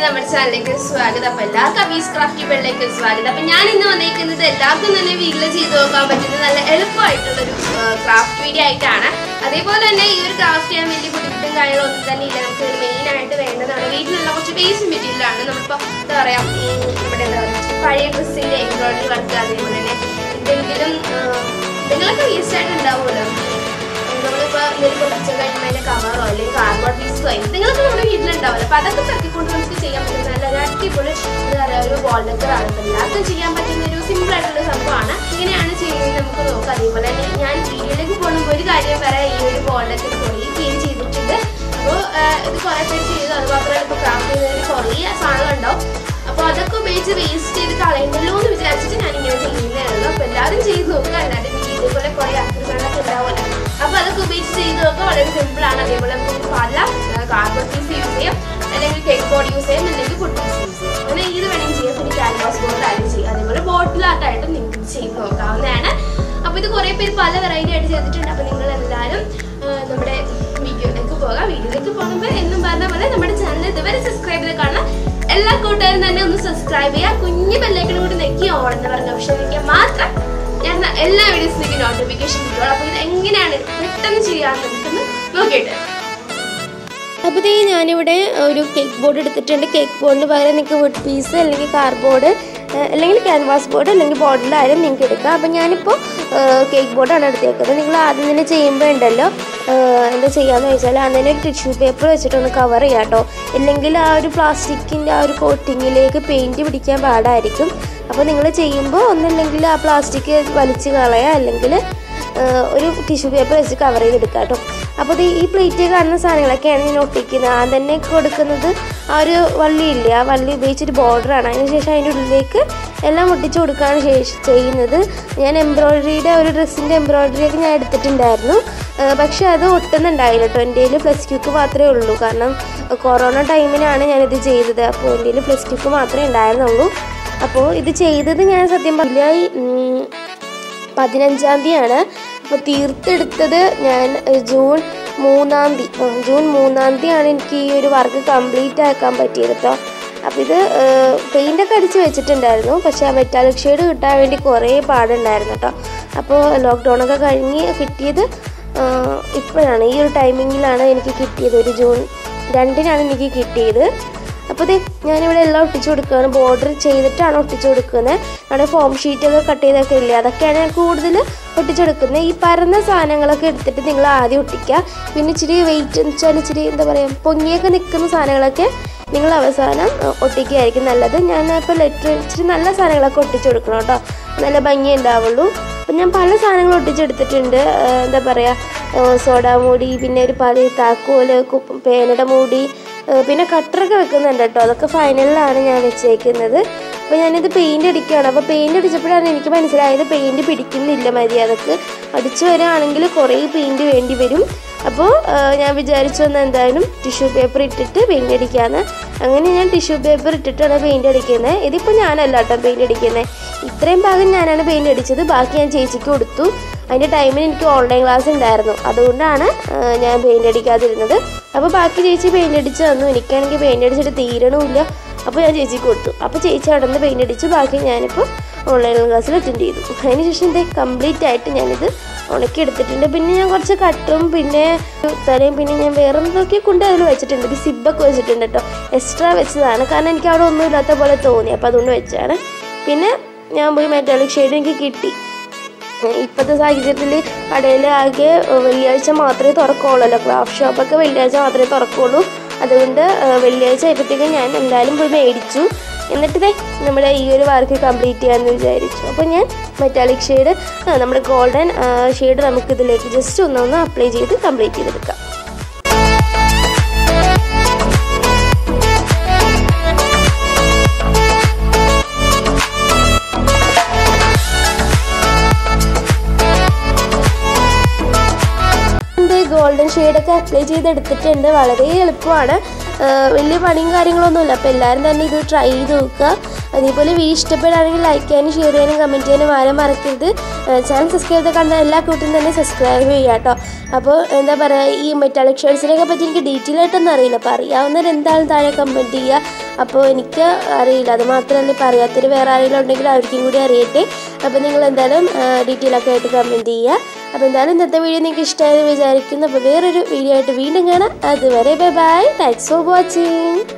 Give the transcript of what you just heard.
നമ്മുടെ ചാനലിലേക്ക് സ്വാഗതം അപ്പൊ എല്ലാവർക്കും അബീസ് ക്രാഫ്റ്റി വെള്ളിലേക്ക് സ്വാഗതം അപ്പൊ ഞാൻ ഇന്ന് വന്നിരിക്കുന്നത് എല്ലാവർക്കും തന്നെ വീട്ടിൽ ചെയ്ത് നോക്കാൻ പറ്റുന്ന നല്ല എളുപ്പമായിട്ടുള്ള ഒരു ക്രാഫ്റ്റ് വീഡിയോ ആയിട്ടാണ് അതേപോലെ തന്നെ ഈ ഒരു ക്രാഫ്റ്റ് ചെയ്യാൻ വലിയ ബുദ്ധിമുട്ടും കാര്യങ്ങളും ഒന്നും തന്നെ ഇല്ല നമുക്ക് മെയിൻ ആയിട്ട് വേണ്ടതാണ് വീട്ടിലുള്ള കുറച്ച് ബേസ് മെറ്റീരിയലാണ് നമ്മളിപ്പോ എന്താ പറയാ ഉം, നമ്മുടെ എന്താ പറയാ പഴയ ഡ്രസ്സിന്റെ എംബ്രോയിഡറി വർക്ക് അതേപോലെ തന്നെ എന്തെങ്കിലും ആ, എന്തെങ്കിലുമൊക്കെ വേസ്റ്റ് ആയിട്ട് ഉണ്ടാവുമല്ലോ നമ്മളിപ്പോ എന്തെങ്കിലും പൊട്ടിച്ച കഴിഞ്ഞതിന്റെ കവറോ അല്ലെങ്കിൽ കാർബോർഡ് പീസോ എന്തെങ്കിലുമൊക്കെ നമ്മുടെ വീട്ടിലുണ്ടാവില്ല അപ്പൊ അതൊക്കെ പെറുക്കിക്കൊണ്ട് നമുക്ക് ചെയ്യാൻ പറ്റുന്ന നല്ല ഒരു അടിപൊളി എന്താ പറയാ ഒരു ബോൾ ഡെക്കറാണ് അപ്പൊ എല്ലാവർക്കും ചെയ്യാൻ പറ്റുന്ന ഒരു സിമ്പിൾ ആയിട്ടുള്ള സംഭവമാണ് ഇങ്ങനെയാണ് ചെയ്യുന്നത് നമുക്ക് നോക്കാം അതേപോലെ തന്നെ ഞാൻ വീഡിയോയിലേക്ക് പോകുമ്പോൾ ഒരു കാര്യം പറയാം ഈ ഒരു ബോൾ ഡെക്കർ കുറേ പേര് ചെയ്തിട്ടുണ്ട് അപ്പോൾ ഇത് കുറേ പേര് ചെയ്തു അത് മാത്രമല്ല ഇപ്പോൾ ക്രാഫ്റ്റ് ചെയ്തതിന് കുറേ സാധനങ്ങൾ ഉണ്ടാവും അപ്പോൾ അതൊക്കെ ഉപയോഗിച്ച് വേസ്റ്റ് ചെയ്ത് കളയണ്ടല്ലോ എന്ന് വിചാരിച്ചിട്ട് ഞാൻ ഇങ്ങനെ ചെയ്യുന്നേ ഉള്ളൂ അപ്പോൾ എല്ലാവരും ചെയ്ത് നോക്കുക അല്ലാതെ ഇതേപോലെ കുറേ ആക്രികളൊക്കെ ഉണ്ടാവുമല്ലോ അപ്പോൾ അതൊക്കെ ഉപയോഗിച്ച് ചെയ്ത് നോക്കുക വളരെ സിമ്പിൾ ആണ് അതേപോലെ നമുക്ക് പല കാർബോർഡ് പീസ് യൂസ് ചെയ്യാം അല്ലെങ്കിൽ കേക്ക് ബോർഡ് യൂസ് ചെയ്യാം അല്ലെങ്കിൽ ഫുഡ് പീസ് യൂസ് ചെയ്യാം അങ്ങനെ ഇത് വേണമെങ്കിൽ ചെയ്യാം പിന്നെ ക്യാൻവാസ് ബോർഡ് ആയിട്ട് ചെയ്യാം അതേപോലെ ബോട്ടിൽ ആർട്ടായിട്ട് നിങ്ങൾക്ക് ചെയ്ത് നോക്കാവുന്നതാണ് അപ്പോൾ ഇത് കുറേ പേര് പല വെറൈറ്റി ആയിട്ട് ചെയ്തിട്ടുണ്ട് അപ്പോൾ നിങ്ങൾ എല്ലാവരും ആ, നമ്മുടെ വീഡിയോയിലേക്ക് പോകാം വീഡിയോയിലേക്ക് പോകുമ്പോൾ എന്നും പറഞ്ഞ പോലെ നമ്മുടെ ചാനൽ ഇതുവരെ സബ്സ്ക്രൈബ് ചെയ്ത് കാണാം എല്ലാ കൂട്ടുകാരും തന്നെ ഒന്ന് സബ്സ്ക്രൈബ് ചെയ്യുക കുഞ്ഞു ബെല്ലൈക്കനും കൂടി നെക്കി ഓൺ എന്ന് പറഞ്ഞ ഓപ്ഷൻ നിൽക്കുക മാത്രം ഞാൻ എല്ലാ വീഡിയോസിനും നിങ്ങൾക്ക് നോട്ടിഫിക്കേഷൻ കിട്ടുള്ളൂ അപ്പോൾ ഇത് എങ്ങനെയാണ് പെട്ടെന്ന് ചെയ്യാമെന്ന് നമുക്കൊന്ന് നോക്കിയിട്ട് അപ്പോൾ ഈ ഞാനിവിടെ ഒരു കേക്ക് ബോർഡ് എടുത്തിട്ടുണ്ട് കേക്ക് ബോർഡിന് പകരം നിങ്ങൾക്ക് വുഡ് പീസ് അല്ലെങ്കിൽ കാർഡ്ബോർഡ് അല്ലെങ്കിൽ ക്യാൻവാസ് ബോർഡ് അല്ലെങ്കിൽ ബോർഡിലായാലും നിങ്ങൾക്ക് എടുക്കാം അപ്പോൾ ഞാനിപ്പോൾ കേക്ക് ബോർഡാണ് എടുത്തേക്കുന്നത് നിങ്ങൾ ആദ്യം തന്നെ ചെയ്യുമ്പോൾ ഉണ്ടല്ലോ ഏഹ്, എന്താ ചെയ്യാന്ന് വെച്ചാൽ അതിന് ഒരു ടിഷ്യൂ പേപ്പർ വെച്ചിട്ടൊന്ന് കവർ ചെയ്യാം കേട്ടോ ഇല്ലെങ്കിൽ ആ ഒരു പ്ലാസ്റ്റിക്കിൻ്റെ ആ ഒരു കോട്ടിങ്ങിലേക്ക് പെയിൻറ്റ് പിടിക്കാൻ പാടായിരിക്കും അപ്പോൾ നിങ്ങൾ ചെയ്യുമ്പോൾ ഒന്നില്ലെങ്കിൽ ആ പ്ലാസ്റ്റിക് വലിച്ച് കളയുക അല്ലെങ്കിൽ ഏഹ് ഒരു ടിഷ്യൂ പേപ്പർ വെച്ച് കവർ ചെയ്തെടുക്കുക കേട്ടോ അപ്പോൾ ഇത് ഈ പ്ലേറ്റിൽ കാണുന്ന സാധനങ്ങളൊക്കെയാണ് ഞാൻ ഒട്ടിക്കുന്നത് ആ തന്നെ കൊടുക്കുന്നത് ആ ഒരു വള്ളിയില്ലേ ആ വള്ളി ഉപയോഗിച്ചൊരു ബോർഡറാണ് അതിനുശേഷം അതിൻ്റെ ഉള്ളിലേക്ക് എല്ലാം ഒട്ടിച്ച് കൊടുക്കുകയാണ് ശേഷം ചെയ്യുന്നത് ഞാൻ എംബ്രോയിഡറിയുടെ ഒരു ഡ്രസ്സിൻ്റെ എംബ്രോയിഡറിയൊക്കെ ഞാൻ എടുത്തിട്ടുണ്ടായിരുന്നു ഏഹ് പക്ഷേ അത് ഒട്ടുന്നുണ്ടായില്ല കേട്ടോ എൻ്റെ കയ്യിൽ പ്ലസ് ക്യൂക്ക് മാത്രമേ ഉള്ളൂ കാരണം കൊറോണ ടൈമിനാണ് ഞാനിത് ചെയ്തത് അപ്പോൾ എൻ്റെ കയ്യിൽ പ്ലസ് ക്യൂക്ക് മാത്രമേ ഉണ്ടായിരുന്നുള്ളൂ അപ്പോൾ ഇത് ചെയ്തത് ഞാൻ സത്യം പറഞ്ഞാൽ പതിനഞ്ചാം തീയതിയാണ് അപ്പോൾ തീർത്തെടുത്തത് ഞാൻ ഏഹ്, ജൂൺ മൂന്നാം തീയതി ഉം, ജൂൺ മൂന്നാം തീയതിയാണ് എനിക്ക് ഈ ഒരു വർക്ക് കംപ്ലീറ്റ് ആക്കാൻ പറ്റിയത് കേട്ടോ അപ്പോൾ ഇത് പെയിൻ്റൊക്കെ അടിച്ച് വെച്ചിട്ടുണ്ടായിരുന്നു പക്ഷേ ആ മെറ്റാലിക് ഷെയ്ഡ് കിട്ടാൻ വേണ്ടി കുറേ പാടുണ്ടായിരുന്നു കേട്ടോ അപ്പോൾ ലോക്ക്ഡൗൺ ഒക്കെ കഴിഞ്ഞ് കിട്ടിയത് ഏഹ്, ഇപ്പോഴാണ് ഈ ഒരു ടൈമിങ്ങിലാണ് എനിക്ക് കിട്ടിയത് ഒരു ജൂൺ രണ്ടിനാണ് എനിക്ക് കിട്ടിയത് അപ്പോൾ ഇത് ഞാനിവിടെ എല്ലാം ഒട്ടിച്ചു കൊടുക്കുകയാണ് ബോർഡർ ചെയ്തിട്ടാണ് ഒട്ടിച്ചു കൊടുക്കുന്നത് നമ്മുടെ ഫോം ഷീറ്റൊക്കെ കട്ട് ചെയ്തൊക്കെ ഇല്ലേ അതൊക്കെയാണ് ഞാൻ കൂടുതൽ ഒട്ടിച്ചെടുക്കുന്നത് ഈ പരന്ന സാധനങ്ങളൊക്കെ എടുത്തിട്ട് നിങ്ങൾ ആദ്യം ഒട്ടിക്കുക പിന്നെ ഇച്ചിരി വെയിറ്റ് എന്ന് വെച്ചാൽ ഇച്ചിരി എന്താ പറയുക പൊങ്ങിയൊക്കെ നിൽക്കുന്ന സാധനങ്ങളൊക്കെ നിങ്ങൾ അവസാനം അഹ്, ഒട്ടിക്കുകയായിരിക്കും നല്ലത് ഞാൻ ഇപ്പോൾ ലെറ്റർ ഇച്ചിരി നല്ല സാധനങ്ങളൊക്കെ ഒട്ടിച്ചു കൊടുക്കണം കേട്ടോ നല്ല ഭംഗി ഉണ്ടാവുള്ളൂ അപ്പം ഞാൻ പല സാധനങ്ങൾ ഒട്ടിച്ചെടുത്തിട്ടുണ്ട് ഏഹ്, എന്താ പറയുക സോഡാ മൂടി പിന്നെ ഒരു പല താക്കോല് കുപ്പ- പേനയുടെ മൂടി ഏഹ് പിന്നെ കട്ടറൊക്കെ വെക്കുന്നുണ്ട് കേട്ടോ അതൊക്കെ ഫൈനലിലാണ് ഞാൻ വെച്ചേക്കുന്നത് അപ്പോൾ ഞാനിത് പെയിൻറ് അടിക്കുകയാണ് അപ്പോൾ പെയിൻറ് അടിച്ചപ്പോഴാണ് എനിക്ക് മനസ്സിലായത് പെയിൻറ് പിടിക്കുന്നില്ല മര്യാദക്ക് അടിച്ചു വരികയാണെങ്കിൽ കുറേ പെയിൻറ് വേണ്ടി വരും അപ്പോൾ ഞാൻ വിചാരിച്ചു എന്നാൽ എന്തായാലും ടിഷ്യൂ പേപ്പർ ഇട്ടിട്ട് പെയിൻറ് അടിക്കാമെന്ന് അങ്ങനെ ഞാൻ ടിഷ്യൂ പേപ്പർ ഇട്ടിട്ടാണ് പെയിൻറ് അടിക്കുന്നത് ഇതിപ്പോൾ ഞാനല്ല കേട്ടോ പെയിൻറ് അടിക്കുന്നത് ഇത്രയും ഭാഗം ഞാനാണ് പെയിൻറ് അടിച്ചത് ബാക്കി ഞാൻ ചേച്ചിക്ക് കൊടുത്തു അതിൻ്റെ ടൈമിൽ എനിക്ക് ഓൺലൈൻ ക്ലാസ് ഉണ്ടായിരുന്നു അതുകൊണ്ടാണ് ആ, ഞാൻ പെയിൻ്റ് അടിക്കാതിരുന്നത് അപ്പോൾ ബാക്കി ചേച്ചി പെയിൻ്റ് അടിച്ച് തന്നു എനിക്കാണെങ്കിൽ പെയിൻ്റ് അടിച്ചിട്ട് തീരണമില്ല അപ്പോൾ ഞാൻ ചേച്ചിക്ക് കൊടുത്തു അപ്പോൾ ചേച്ചി അവിടെ നിന്ന് പെയിൻ്റ് അടിച്ചു ബാക്കി ഞാനിപ്പോൾ ഓൺലൈൻ ക്ലാസ്സിൽ അറ്റൻഡ് ചെയ്തു അതിനുശേഷം ഇത് കംപ്ലീറ്റ് ആയിട്ട് ഞാനിത് ഉണക്കി എടുത്തിട്ടുണ്ട് പിന്നെ ഞാൻ കുറച്ച് കട്ടും പിന്നെ തലയും പിന്നെ ഞാൻ വേറെ എന്തൊക്കെ കൊണ്ട് അതിൽ വെച്ചിട്ടുണ്ട് ഒരു സിബൊക്കെ വെച്ചിട്ടുണ്ട് കേട്ടോ എക്സ്ട്രാ വെച്ചതാണ് കാരണം എനിക്ക് അവിടെ ഒന്നും ഇല്ലാത്ത പോലെ തോന്നി അപ്പോൾ അതുകൊണ്ട് വെച്ചാണ് പിന്നെ ഞാൻ പോയി മെറ്റാലിക് ഷെയ്ഡ് എനിക്ക് കിട്ടി ഇപ്പോഴത്തെ സാഹചര്യത്തിൽ കടയിൽ ആകെ ഏഹ്, വെള്ളിയാഴ്ച മാത്രമേ തുറക്കുള്ളൂ ക്രാഫ്റ്റ് ഷോപ്പൊക്കെ വെള്ളിയാഴ്ച മാത്രമേ തുറക്കുള്ളൂ അതുകൊണ്ട് ഏഹ്, വെള്ളിയാഴ്ച ആയപ്പോഴത്തേക്കും ഞാൻ എന്തായാലും പോയി മേടിച്ചു എന്നിട്ട് ദേ നമ്മുടെ ഈ ഒരു വർക്ക് കംപ്ലീറ്റ് ചെയ്യാമെന്ന് വിചാരിച്ചു അപ്പോൾ ഞാൻ മെറ്റാലിക് ഷെയ്ഡ് നമ്മുടെ ഗോൾഡൻ ഷെയ്ഡ് നമുക്ക് ഇതിലേക്ക് ജസ്റ്റ് ഒന്നൊന്ന് അപ്ലൈ ചെയ്ത് കംപ്ലീറ്റ് ചെയ്തെടുക്കാം ഇത് ഗോൾഡൻ ഷെയ്ഡൊക്കെ അപ്ലൈ ചെയ്തെടുത്തിട്ടുണ്ട് വളരെ എളുപ്പമാണ് ആഹ് വലിയ പണിയും കാര്യങ്ങളൊന്നുമില്ല അപ്പോൾ എല്ലാവരും തന്നെ ഇത് ട്രൈ ചെയ്ത് നോക്കുക അതേപോലെ വീഡിയോ ഇഷ്ടപ്പെടുകയാണെങ്കിൽ ലൈക്ക് ചെയ്യാനും ഷെയർ ചെയ്യാനും കമൻറ്റ് ചെയ്യാനും ആരും മറക്കരുത് ചാനൽ സബ്സ്ക്രൈബ് ചെയ്ത് കണ്ട എല്ലാ കൂട്ടും തന്നെ സബ്സ്ക്രൈബ് ചെയ്യുക കേട്ടോ അപ്പോൾ എന്താ പറയുക ഈ മെറ്റാലിക് ഷേഡ്സിനെയൊക്കെ പറ്റി എനിക്ക് ഡീറ്റെയിൽ ആയിട്ടൊന്നും അറിയില്ല അപ്പോൾ അറിയാവുന്നവർ എന്തായാലും താഴെ കമൻറ്റ് ചെയ്യുക അപ്പോൾ എനിക്ക് അറിയില്ല അത് മാത്രമല്ല ഇപ്പോൾ അറിയാത്തൊരു വേറെ ആരെങ്കിലും ഉണ്ടെങ്കിൽ അവർക്കും കൂടി അറിയട്ടെ അപ്പോൾ നിങ്ങൾ എന്തായാലും ഡീറ്റെയിൽ ഒക്കെ ആയിട്ട് കമൻറ്റ് ചെയ്യുക അപ്പോൾ എന്തായാലും ഇന്നത്തെ വീഡിയോ നിങ്ങൾക്ക് ഇഷ്ടമായെന്ന് വിചാരിക്കുന്നു അപ്പോൾ വേറൊരു വീഡിയോ ആയിട്ട് വീണ്ടും കാണാം അതുവരെ bye bye thanks for watching